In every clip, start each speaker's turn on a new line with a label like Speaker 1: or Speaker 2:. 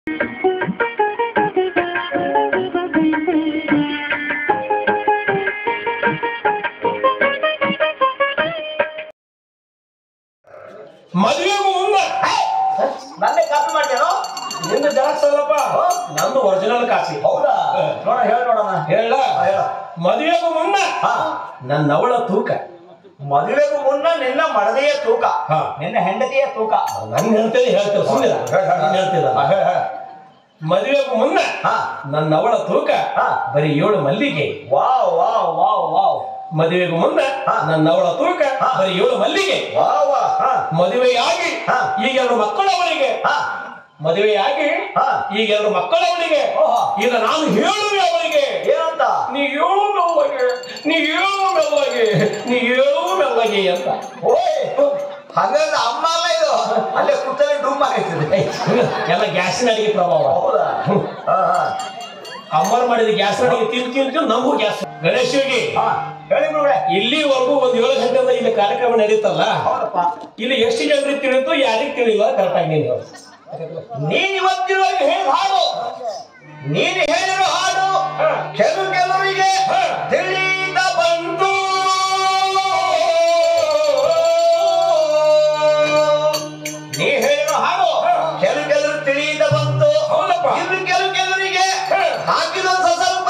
Speaker 1: ಮದುವೆಗೂ ಮುನ್ನ
Speaker 2: ನನ್ನೇ ಕಾಪಿ ಮಾಡ್ತೇನೋ
Speaker 1: ನಿಂದು ಜೆರಾಕ್ಸ್ ಅಲ್ಲಪ್ಪ
Speaker 2: ಹಾ?
Speaker 1: ನಂದು ಒರಿಜಿನಲ್ ಕಾಪಿ
Speaker 2: ಹೌದಾ
Speaker 1: ಹಾ.
Speaker 2: ನೋಡ ಹೇಳ ನೋಡೋಣ
Speaker 1: ಹೇಳ
Speaker 2: ಹಾ, ಹೇಳ
Speaker 1: ಮದುವೆಗೂ ಮುನ್ನ
Speaker 2: ಹಾ
Speaker 1: ನನ್ನ ಅವಳ ತೂಕ
Speaker 2: ಮದುವೆಗೂ ಮುನ್ನ ನಿನ್ನ ಮಡದೆಯ ತೂಕ
Speaker 1: ಹಾ.
Speaker 2: ನಿನ್ನ ಹೆಂಡತಿಯ ತೂಕ
Speaker 1: ನನ್ ಹೇಳ್ತೇನೆ ಹೇಳ್ತೇವೆ ಸುಮ್ಮನೆ
Speaker 2: ಹೇಳ, ಹೇಳ.
Speaker 1: ಹೇಳ್ತಿಲ್ಲ
Speaker 2: ಹಾ, ಹೇಳ, ಹೇಳ.
Speaker 1: ಮದುವೆಗೂ ಮುನ್ನ
Speaker 2: ಹಾ
Speaker 1: ನನ್ನ ಅವಳ ತೂಕ
Speaker 2: ಹಾ.
Speaker 1: ಬರೀ ಏಳು ಮಲ್ಲಿಗೆ
Speaker 2: ವಾವ್ ವಾವ್ ವಾವ್ ವಾವ್
Speaker 1: ಮದುವೆಗೂ ಮುನ್ನ
Speaker 2: ಹಾ.
Speaker 1: ನನ್ನ ಅವಳ ತೂಕ
Speaker 2: ಹಾ.
Speaker 1: ಬರೀ ಏಳು ಮಲ್ಲಿಗೆ
Speaker 2: ವಾವ್ ವಾ ಹಾ
Speaker 1: ಮದುವೆಯಾಗಿ
Speaker 2: ಹಾ.
Speaker 1: ಈಗ ಎರಡು ಮಕ್ಕಳವಳಿಗೆ
Speaker 2: ಹಾ
Speaker 1: ಮದುವೆಯಾಗಿ
Speaker 2: ಹಾ
Speaker 1: ಈಗ ಎರಡು ಮಕ್ಕಳವಳಿಗೆ
Speaker 2: ಓಹೋ.
Speaker 1: ಈಗ ನಾನು ಹೇಳುವೆ ಅವಳಿಗೆ
Speaker 2: ಏನಂತ
Speaker 1: ನೀ ಏಳು ಮೆಲ್ಲಗೆ ನೀ ಏಳು ಮೆಲ್ಲಗೆ ನೀ ಏಳು ಮೆಲ್ಲಗೆ ಅಂತ
Speaker 2: ಓಯ್ ಹಂಗಂದ್ರೆ ಅಮ್ಮ ಅಲ್ಲ ಇದು ಅಲ್ಲೇ ಕುತ್ತಲೆ ಡೂಮ್ ಆಗೈತಿದೆ
Speaker 1: ಏಯ್, ಎಲ್ಲ ಗ್ಯಾಸಿನ ಅಡಿಗೆ ಪ್ರಭಾವ
Speaker 2: ಹೌದಾ ಹಾ ಹಾ
Speaker 1: ಅಮ್ಮರ್ ಮಾಡಿದ ಗ್ಯಾಸ್ ಅಡಿಗೆ ತಿಂದು ತಿಂದು ನಮಗೂ ಗ್ಯಾಸ್ ಗಣೇಶಿಗೆ
Speaker 2: ಹಾ ಹೇಳಿ ಗುರುಗಳೇ
Speaker 1: ಇಲ್ಲಿವರೆಗೂ ಒಂದ್ ಏಳು ಗಂಟೆಯಿಂದ ಇಲ್ಲಿ ಕಾರ್ಯಕ್ರಮ ನಡೀತಲ್ಲ
Speaker 2: ಹೌದಪ್ಪ
Speaker 1: ಇಲ್ಲಿ ಎಷ್ಟು ಜನರಿಗೆ ತಿಳಿತು ಯಾರಿಗೆ ತಿಳಿಲ್ಲ ಕರೆಕ್ಟ್ ಆಗಿ ನೀನು ಹೇಳು.
Speaker 2: ನೀನ್ ಇವತ್ತಿರುವಾಗ ಹೇಳಿದ ಹಾಡು ನೀನು ಹೇಳಿರೋ ಹಾಡು ಕೆಲವು ಕೆಲವರಿಗೆ
Speaker 1: ಹಾ.
Speaker 2: ತಿಳಿದ ಬಂತು ನೀ ಹೇಳಿರೋ ಹಾಡು
Speaker 1: ಹಾ.
Speaker 2: ಕೆಲವು ಕೆಲವರು ತಿಳಿದ ಬಂತು
Speaker 1: ಹೌದಪ್ಪ.
Speaker 2: ಇನ್ನು ಕೆಲವು ಕೆಲವರಿಗೆ
Speaker 1: ಹಾ.
Speaker 2: ಹಾಕಿದ ಸ್ವಲ್ಪ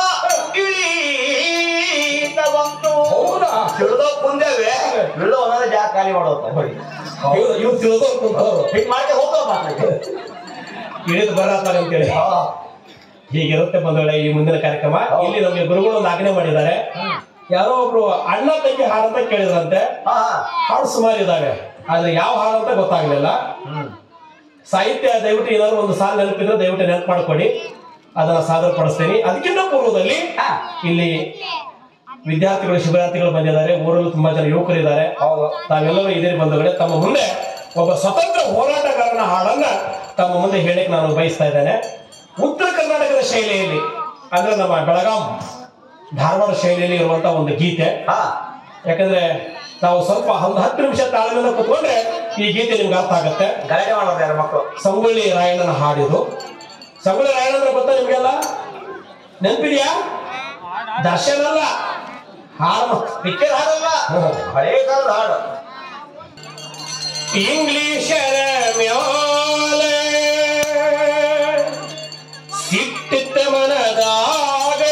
Speaker 2: ಇಳಿದ ಬಂತು
Speaker 1: ಹೌದಾ
Speaker 2: ತಿಳಿದೋ ಕುಂದೇವೆ ತಿಳಿದೋ ಒಂದೊಂದು ಜಾಗ ಖಾಲಿ ಮಾಡೋದು ಹೋಗಿ
Speaker 1: ಇವ್ರು ಇವ್ರು ತಿಳಿದವ್ರು ಕುಂತವ್ರು
Speaker 2: ಹಿಂಗ್ ಮಾಡ್ಕೆ ಹೋಗ್ತಾವ ಮಾತ್ರ
Speaker 1: ಇಳಿದು ಬರತ್ತಾರ ಅಂತೇಳಿ ಹೀಗಿರುತ್ತೆ ಬಂದವಳೆ ಈ ಮುಂದಿನ ಕಾರ್ಯಕ್ರಮ ಇಲ್ಲಿ ನಮಗೆ ಗುರುಗಳು ಒಂದು ಆಜ್ಞೆ ಮಾಡಿದ್ದಾರೆ ಯಾರೋ ಒಬ್ರು ಅಣ್ಣ ತಂಗಿ ಹಾಡು ಅಂತ ಕೇಳಿದ್ರಂತೆ
Speaker 2: ಹಾ
Speaker 1: ಹಾಡು ಸುಮಾರು ಇದಾವೆ ಆದ್ರೆ ಯಾವ ಹಾಡು ಅಂತ ಗೊತ್ತಾಗ್ಲಿಲ್ಲ
Speaker 2: ಹ್ಮ್
Speaker 1: ಸಾಹಿತ್ಯ ದಯವಿಟ್ಟು ಏನಾದ್ರು ಒಂದು ಸಾಲ ನೆನಪಿದ್ರೆ ದಯವಿಟ್ಟು ನೆನಪು ಮಾಡ್ಕೊಡಿ ಅದನ್ನ ಸಾದರ ಪಡಿಸ್ತೀನಿ ಅದಕ್ಕಿಂತ ಪೂರ್ವದಲ್ಲಿ
Speaker 2: ಹಾ.
Speaker 1: ಇಲ್ಲಿ ವಿದ್ಯಾರ್ಥಿಗಳು ಶಿಬಿರಾರ್ಥಿಗಳು ಬಂದಿದ್ದಾರೆ ಊರಲ್ಲಿ ತುಂಬಾ ಜನ ಯುವಕರಿದ್ದಾರೆ
Speaker 2: ಹೌದು
Speaker 1: ತಾವೆಲ್ಲರೂ ಇದೇ ಬಂಧುಗಳೇ ತಮ್ಮ ಮುಂದೆ ಒಬ್ಬ ಸ್ವತಂತ್ರ ಹೋರಾಟಗಾರನ ಹಾಡನ್ನ ತಮ್ಮ ಮುಂದೆ ಹೇಳಿಕ್ ನಾನು ಬಯಸ್ತಾ ಇದ್ದೇನೆ ಉತ್ತರ ಕರ್ನಾಟಕದ ಶೈಲಿಯಲ್ಲಿ ಅಂದ್ರೆ ನಮ್ಮ ಬೆಳಗಾಂ ಧಾರವಾಡ ಶೈಲಿಯಲ್ಲಿ ಇರುವಂತಹ ಒಂದು ಗೀತೆ
Speaker 2: ಹಾ
Speaker 1: ಯಾಕಂದ್ರೆ ನಾವು ಸ್ವಲ್ಪ ಒಂದು ಹತ್ತು ನಿಮಿಷ ತಾಳ್ಮೆಯಿಂದ ಕುತ್ಕೊಂಡ್ರೆ ಈ ಗೀತೆ ನಿಮ್ಗೆ ಅರ್ಥ ಆಗುತ್ತೆ
Speaker 2: ಗಲಾಟೆ ಮಾಡೋದು ಯಾರು ಮಕ್ಕಳು
Speaker 1: ಸಂಗೊಳ್ಳಿ ರಾಯಣ್ಣನ ಹಾಡಿದು ಸಂಗೊಳ್ಳಿ ರಾಯಣ್ಣ ಅಂದ್ರೆ ಗೊತ್ತಾ ನಿಮ್ಗೆಲ್ಲ ನೆನಪಿದ್ಯಾ ದರ್ಶನ ಅಲ್ಲ ಹಾಡು
Speaker 2: ಪಿಕ್ಚರ್ ಹಾಡಲ್ಲ
Speaker 1: ಹ್ಮ್.
Speaker 2: ಹಳೇ ಕಾಲದ ಹಾಡು
Speaker 1: ಇಂಗ್ಲಿಷರ ಮ್ಯಾಲೆ ಸಿಟ್ಟಿತ್ತ ಮನದಾಗ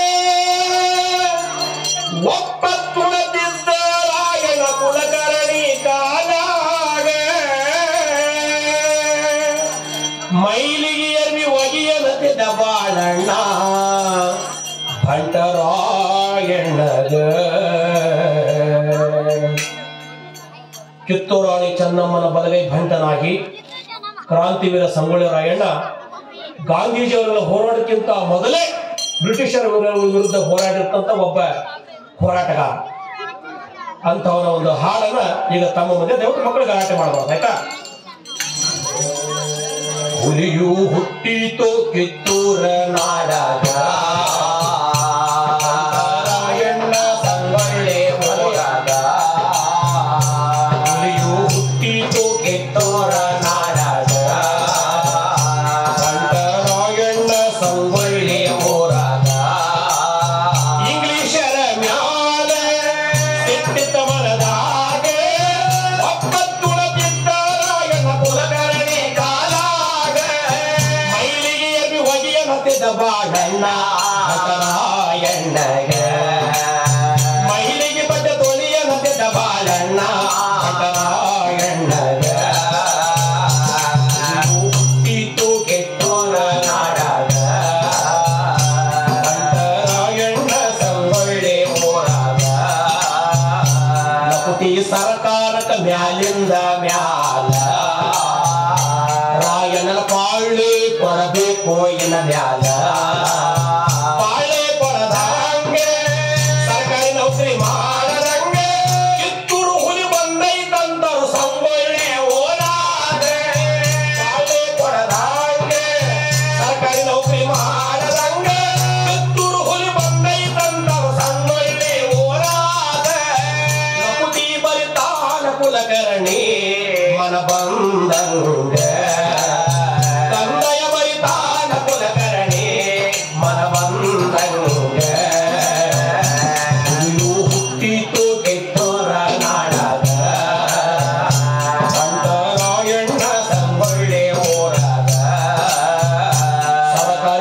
Speaker 1: ಒಪ್ಪತ್ತುಣದಿದ್ದ ರಾಯಣ ಕುಲಕರ್ಣಿ ಕಾಲಾಗ ಮೈಲಿಗೆ ಅರ್ವಿ ಒಗಿಯನತಿದ್ದ ಬಾಳಣ್ಣ ಭಂಟರಾಯಣ್ಣಗ ಕಿತ್ತೂರು ರಾಣಿ ಚೆನ್ನಮ್ಮನ ಬಲಗೈ ಭಂಟನಾಗಿ ಕ್ರಾಂತಿವೀರ ಸಂಗೊಳ್ಳಿ ರಾಯಣ್ಣ ಗಾಂಧೀಜಿಯವರ ಹೋರಾಟಕ್ಕಿಂತ ಮೊದಲೇ ಬ್ರಿಟಿಷರ ವಿರ- ವಿರುದ್ಧ ಹೋರಾಡಿರ್ತಂತ ಒಬ್ಬ ಹೋರಾಟಗಾರ ಅಂತವನ ಒಂದು ಹಾಡನ್ನ ಈಗ ತಮ್ಮ ಮುಂದೆ ದಯವಿಟ್ಟು ಮಕ್ಕಳು ಗಲಾಟೆ ಮಾಡಬಾರ್ದು ಆಯ್ತಾ ಹುಲಿಯು ಹುಟ್ಟಿತು ಕಿತ್ತೂರ ನಾಡಗ ರಾಯಣ್ಣ ಸಂಗೊಳ್ಳಿ ಹೋರಾಗ ಹುಲಿಯು ಹುಟ್ಟಿತು ಕಿತ್ತೂರ ನಾಡಗ ರಾಯಣ್ಣ ಸಂಗೊಳ್ಳಿ ಹೋರಾಗ ಇಂಗ್ಲಿಷರ ಮ್ಯಾಲೆ ಸಿಟ್ಟಿತ ಮನದಾಗೆ ಒಪ್ಪತ್ತುಳದಿದ್ದ ರಾಯಣ್ಣ ಕುಲಕರ್ಣಿ ಕಾಲಾಗ ಮೈಲಿಗೆ ಎಬಿ ಒಗಿಯ ನತ್ತಿದ ಬಾಳಣ್ಣ ರಾಯಣ್ಣಗ ಮಹಿಳೆಗೆ ಬದ್ದ ತೊಲಿಯ ನತ್ತಿದ ಬಾಳಣ್ಣ ರಾಯಣ್ಣಗ ಹುಟ್ಟಿತು ಕೆಟ್ಟೋರ ನಾಡಗ ರಾಯಣ್ಣ ಸಂಗೊಳ್ಳಿ ಹೋರಾಗ ಲಪುಟಿ ಸರ್ಕಾರಕ ಮ್ಯಾಲಿಂದ ಮ್ಯಾಲ ರಾಯಣ್ಣನ ಪಾಳಿ ಕೊಡಬೇಕು ಇನ್ನ ಮ್ಯಾಲ ಪಾಳೆ ಕೊಡದಂಗೆ ಸರ್ಕಾರಿ ನೌಕರಿ ಮಾಡದಂಗೆ ಕಿತ್ತೂರು ಹುಲಿ ಬಂದೈತಂತರು ಸಂಗೊಳ್ಳಿ ಓಡಾದೆ ಪಾಳೆ ಕೊಡದಂಗೆ ಸರ್ಕಾರಿ ನೌಕರಿ ಮಾಡದಂಗೆ ಕಿತ್ತೂರು ಹುಲಿ ಬಂದೈತಂತರು ಸಂಗೊಳ್ಳಿ ಓಡಾದೆ ಲಪುಟಿ ಬಲಿತಾನ ಕುಲಕರ್ಣಿ ಮನ ಬಂದಂಗ ತಂದೆಯ ಬರಿತಾನ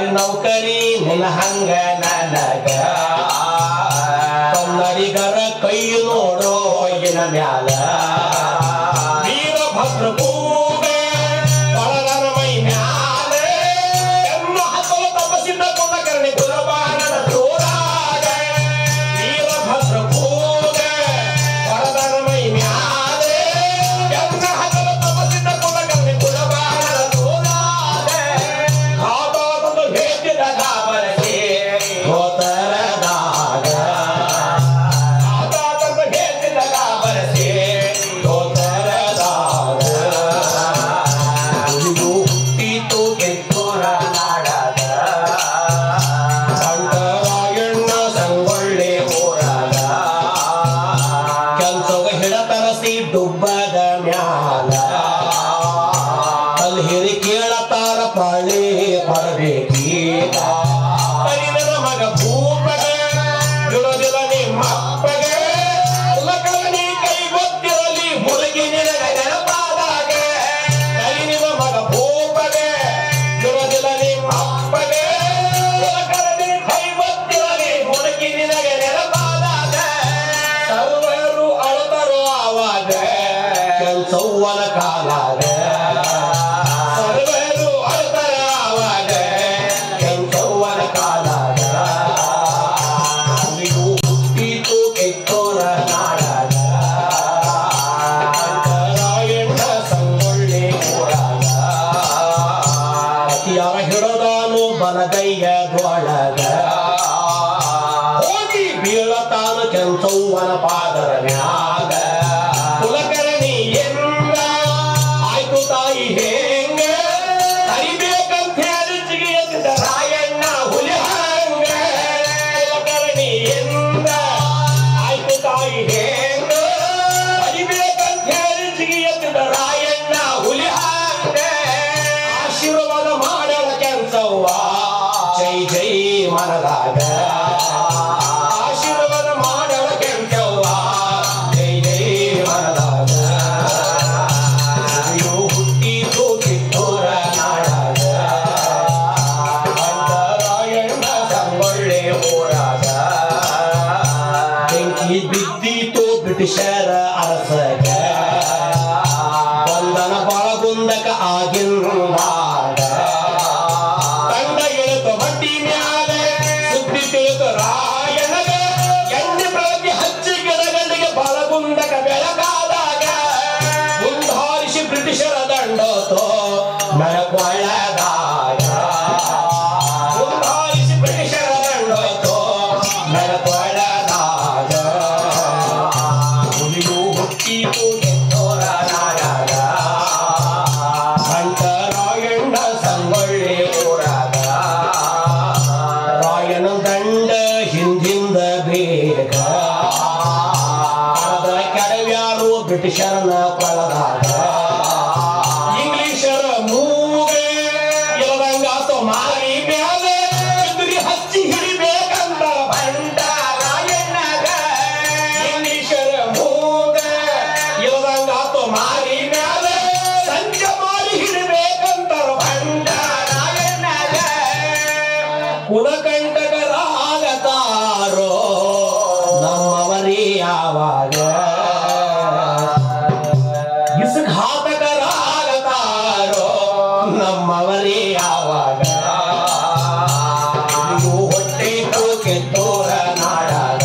Speaker 1: ಸರ್ಕಾರಿ ನೌಕರಿ ನಿನ್ನ ಹಂಗ ನನಗ ಕನ್ನಡಿಗರ ಕೈ ನೋಡೋ ಹೊಯ್ಗಿನ ಮ್ಯಾಲ ವೀರಭದ್ರ ಕೂಗೆ ಒಳಗರ ಮೈ ಮ್ಯಾಲ ಎನ್ನ ಹತ್ತಲ ತಪಸ್ಸಿದ್ದ ಕುಲಕರ್ಣಿ ಕುಲಬಾಣನ ತೋರಾಗ ವೀರಭದ್ರ ಕೂಗೆ ಒಳಗರ ಮೈ ಮ್ಯಾಲ ಎನ್ನ ಹತ್ತಲ ತಪಸ್ಸಿದ್ದ ಕುಲಕರ್ಣಿ ಕುಲಬಾಣನ ತೋರಾಗ ಕಾದಾದಂದು ಹೇತಿದ ಗಾಬರಗೆ ಗೋತರದಾಗ ಕಾದಾದಂದು ಹೇತಿದ ಗಾಬರಗೆ ಗೋತರದಾಗ ಇದು ಹುಟ್ಟಿತು ಗೆದ್ದೋರ ನಾಡದ ಕಂಠರಾಯಣ್ಣ ಸಂಗೊಳ್ಳಿ ಊರಾಗ ಕೆಲ್ಸವ ಹಿಡತರಸಿ ಡುಬ್ಬದ ಮ್ಯಾಲ ಅಲ್ಲಿ ಹಿರಿ ಕೇಳತಾರ ಪಾಳಿ ಪಡಬೇಕೀಗ ಕರಿದನ ಮಗ ಭೂಪಗೆ ಬಿಡೋದಿಲ್ಲ ನಿಮ್ಮಪ್ಪಗೆ ಕುಲಕರ್ಣಿ ಕೈ ಗೊತ್ತಿರಲಿ ಮುಳುಗಿ ನಿನಗ ನೆನಪಾದಾಗ ಕರಿನಿವ ಮಗ ಭೂಪಗೆ ಬಿಡೋದಿಲ್ಲ ನಿಮ್ಮಪ್ಪಗೆ ಕುಲಕರ್ಣಿ ಕೈ ಗೊತ್ತಿರಲಿ ಮುಳುಗಿ ನಿನಗೆ ನೆನಪಾದಾಗ ಸರ್ವರು ಅಳತರು ಆವಾಗ ಕೆಲ್ಸವ್ವನ ಕಾಲಾಗ ಸರ್ವರು ಅಳತರ ಆವಾಗ ಕೆಲ್ಸವ್ವನ ಕಾಲಾಗ ಅಲ್ಲಿಗೂ ಹುಟ್ಟಿತು ಕೆಟ್ಟೋರ ನಾಡಾಗ ಅಂಕರಾಯಣ್ಣ ಸಂಗೊಳ್ಳಿ ಊರಾಗ ಅತಿಯಾರ ಹಿಡದಾನು ಬಲಗೈಯ ದ್ವಾಳಗ ಹೋಗಿ ಬೀಳತಾನು ಕೆಂಚವ್ವನ ಪಾದರ ಮ್ಯಾಗ ಕುಲಕರ್ಣಿ ಎಂದ ಆಯ್ತು ತಾಯಿ ಹೇಂಗ ಕರಿಬೇಕಂತ ಹೇಳಿ ಜಿಗಿಯತ್ತಿದ್ದ ರಾಯಣ್ಣ ಹುಲಿ ಹಂಗ ಕುಲಕರ್ಣಿ ಎಂದ ಆಯ್ತು ತಾಯಿ ಹೇಂಗ ಕರಿಬೇಕಂತ ಹೇಳಿ ಜಿಗಿಯತ್ತಿದ್ದ ರಾಯಣ್ಣ ಹುಲಿ ಹಂಗ ಆಶೀರ್ವಾದ ಮಾಡಲ ಕೆಂಚವ್ವ ಜೈ ಜೈ ಮನದಾಗ ಆಶೀರ್ವಾದ ಮಾಡಲ ಕೆಂಚವ್ವ ಜೈ ಜೈ ಮನದಾಗ ಅಯ್ಯೋ ಹುಟ್ಟಿತು ಕಿತ್ತೂರ ನಾಡಾಗ ಅಂತರಾಯಣ್ಣ ಸಂಗೊಳ್ಳಿ ಊರಾಗ ಬೆಂಕಿ ಬಿದ್ದಿತು ಬ್ರಿಟಿಷರ ಅರಸಗ ಬಂಧನ ಬಳಗುಂದಕ ಆಗಿಂದಾಗ ತಂಡ ಇಳಿತು ಬಡ್ಡಿ ಮ್ಯಾಲ ಸುದ್ದಿ ತಿಳಿತು ರಾಯಣಗ ಎಣ್ಣೆ ಪ್ರತಿ ಹಚ್ಚಿ ಗಿಡಗಳಿಗೆ ಬಳಗುಂದಕ ಬೆಳಕಾದಾಗ ಮುಂದಾರಿಸಿ ಬ್ರಿಟಿಷರ ದಂಡೋತು ಮೆಳಕೊಳ್ಳದಾಗ ಮುಂದಾರಿಸಿ ಬ್ರಿಟಿಷರ ದಂಡೋತು ಮೆಳಕೊಳ್ಳದಾಗ ಹುಲಿಯು ಹುಟ್ಟಿತು ಗೆದ್ದೋರ ನಾಡಾಗ ಅಂಟರಾಯಣ್ಣ ಸಂಗೊಳ್ಳಿ ಊರಾಗ ರಾಯನ ದಂಡ ಹಿಂದಿಂದ ಬೇಗ ಅದರ ಕೆಡವ್ಯಾರು ಬ್ರಿಟಿಷರನ ಕೊಳದಾಗ ಇಂಗ್ಲಿಷರ ಮೂಗೆ ಇಲ್ಲದಂಗಾತು ಮಾರಿ ಮ್ಯಾಲೆ ಎದುರಿ ಹಚ್ಚಿ ಹಿಡಿಬೇಕಂತ ಬಂಡ ರಾಯಣ್ಣಗ ಇಂಗ್ಲಿಷರ ಮೂಗೆ ಇಲ್ಲದಂಗಾತು ಮಾರಿ ಮ್ಯಾಲೆ ಸಂಜೆ ಮಾಡಿ ಹಿಡಿಬೇಕಂತ ಬಂಡ ರಾಯಣ್ಣಗ ಕುಲಕಂಟಕರಾಗತಾರೋ ನಮ್ಮವರೇ ಯಾವಾಗ ಇಸುಘಾತಕರಾಗತಾರೋ ನಮ್ಮವರೇ ಯಾವಾಗ ಇದು ಹೊಟ್ಟೆತು ಕೆತ್ತೋರ ನಾಡಾಗ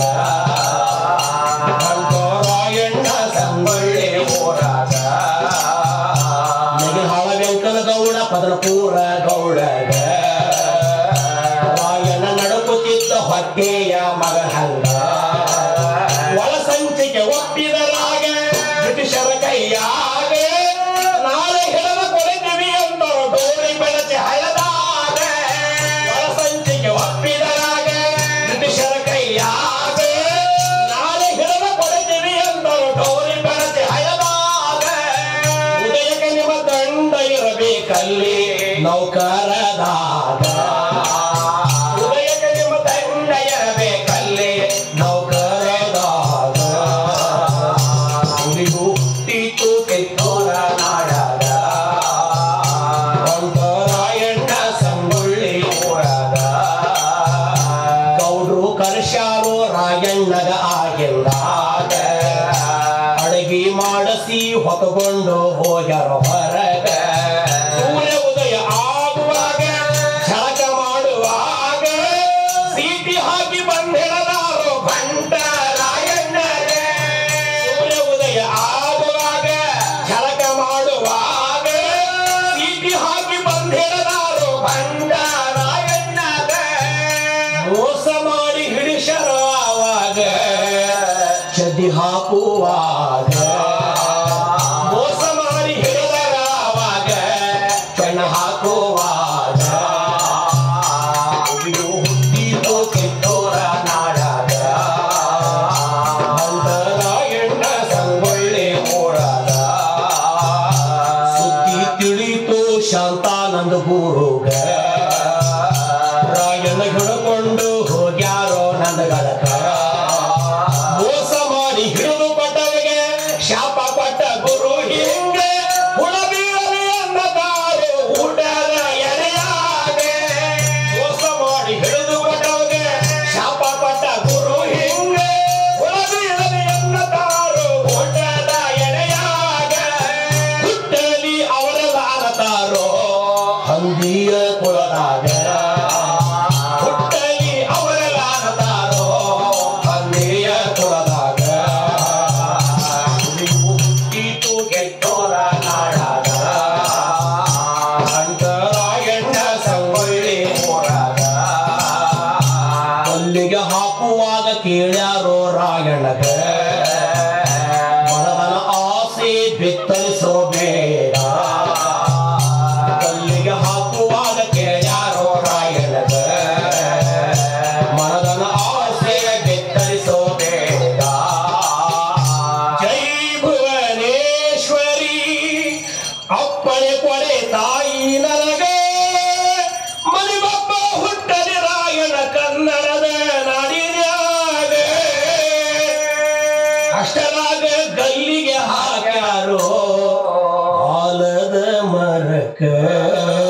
Speaker 1: ಅಂಕೋರಾಯಣ್ಣ ಸಂಗೊಳ್ಳಿ ಊರಾಗ ನೆಗಹಾಳ ವೆಂಕನ ಗೌಡ ಪದನಪೂರ ಗೌಡಗ ರಾಯನ ನಡುಕುತ್ತಿದ್ದ ಹೊಟ್ಟೆಯ ಮಗ ಹಂಗ ಒಳಸಂಚಿಗೆ ಒಪ್ಪಿದರಾಗ ಬ್ರಿಟಿಷರ ಕೈಯಾಗ ನಾಳೆ ಹಿಡದ ಕೊಡುತ್ತೀವಿ ಅಂತ ಡೋರಿ ಬೆಳಚಿ ಹಳದಾಗ ಒಳಸಂಚಿಗೆ ಒಪ್ಪಿದರಾಗ ಬ್ರಿಟಿಷರ ಕೈಯಾಗ ನಾಳೆ ಹಿಡದ ಕೊಡುತ್ತೀವಿ ಅಂತ ಡೋರಿ ಬೆಳಚಿ ಹಳದಾಗ ಉದಯಕ್ಕೆ ನಿಮ್ಮ ದಂಡ ಇರಬೇಕಲ್ಲಿ ನೌಕರದಾಗ ಉದಯಕ್ಕೆ ನಿಮ್ಮ ದಂಡ ಇರಬೇಕಲ್ಲಿ ನೌಕರದಾಗ ಹುಲಿಗೂ ಹುಟ್ಟಿತು ಕೆತ್ತೋರ ನಾಡಾಗ ಅಂಕರಾಯಣ್ಣ ಸಂಗೊಳ್ಳಿ ಊರಾಗ ಹೊತ್ತುಕೊಂಡು ಹೋಗ್ಯಾರ ಹೊರಗ ಸೂರ್ಯ ಉದಯ ಆಗುವಾಗ ಝಳಕ ಮಾಡುವಾಗ ಸೀಟಿ ಹಾಕಿ ಬಂದಿಡದಾರು ಬಂಡರಾಯಣ್ಣರೇ ಸೂರ್ಯ ಉದಯ ಆಗುವಾಗ ಝಳಕ ಮಾಡುವಾಗ ಸೀಟಿ ಹಾಕಿ ಬಂದಿಡದಾರು ಬಂಡರಾಯಣ್ಣರೇ ಮೋಸ ಮಾಡಿ ಹಿಡಿಸರ ಆವಾಗ ಚಡ್ಡಿ ಹಾಕುವಾಗ ಮೋಸ ಮಾಡಿ ಹಿಡಿದರ ಆವಾಗ ಕಣ್ಣ ಹಾಕುವಾಗ ಇದು ಹುಟ್ಟಿತು ಕಿತ್ತೋರ ನಾಡಾಗ ಅಂತರ ಎಣ್ಣ ಸಂಗೊಳ್ಳಿ ಓಡಾದ ಸುದ್ದಿ ತಿಳಿತು ಶಾಂತಾನಂದ ಗುರುಗ ರಾಯನ ಹಿಡ್ಕೊಂಡು ಹೋಗ್ಯಾರೋ ನಂದಗಳಕ ಮೋಸ ಮಾಡಿ ಹಿಡಿದು ಕೊಟ್ಟವಗೆ ಶಾಪ ಕೊಟ್ಟ ಗುರು ಹಿಂಗೆ ಹುಳ ಬೀಳಲಿ ಅನ್ನದಾರು ಊಟದ ಎಡೆಯಾಗೆ ಮೋಸ ಮಾಡಿ ಹಿಡಿದು ಕೊಟ್ಟವಗೆ ಶಾಪ ಕೊಟ್ಟ ಗುರು ಹಿಂಗೆ ಹುಳ ಬೀಳಲಿ ಅನ್ನದಾರು ಊಟದ ಎಡೆಯಾಗೆ ಹುಟ್ಟಲಿ ಅವರೆಲ್ಲ ಅನತಾರೋ ಹಂದಿಯ ಕುಲದಾಗ ಹುಟ್ಟಲಿ ಅವರೆಲ್ಲ ಅನತಾರೋ ಹಂದಿಯ ಕುಲದಾಗ ಹುಟ್ಟಿತು ಕೆಟ್ಟೋರ ನಾಡಾಗ ಅಂತರಾಯಣ್ಣ ಸಂಗೊಳ್ಳಿ ಮೋಡಾಗ ಕಲ್ಲಿಗೆ ಹಾಕುವಾಗ ಕೇಳ್ಯಾರೋ ರಾಯಣ್ಣಗ ಮನದನ ಆಸೆ ಬಿತ್ತರಿಸೋ ಬೇಡ ಕಲ್ಲಿಗೆ ಹಾಕುವಾಗ ಕೇಳ್ಯಾರೋ ರಾಯಣ್ಣಗ ಮನದನ ಆಸೆ ಬಿತ್ತರಿಸೋ ಬೇಡ ಜೈ ಭುವನೇಶ್ವರಿ ಅಪ್ಪಣೆ ಕೊಡೆ ತಾಯಿ ನನಗೆ ಮನಿಬಬ್ಬ ಹುಟ್ಟದೆ ರಾಯಣ ಕನ್ನಡದ ನಾಡಿನ್ಯಾಗ ಅಷ್ಟರಾಗ ಗಲ್ಲಿಗೆ ಹಾಕ್ಯಾರೋ ಆಲದ ಮರಕ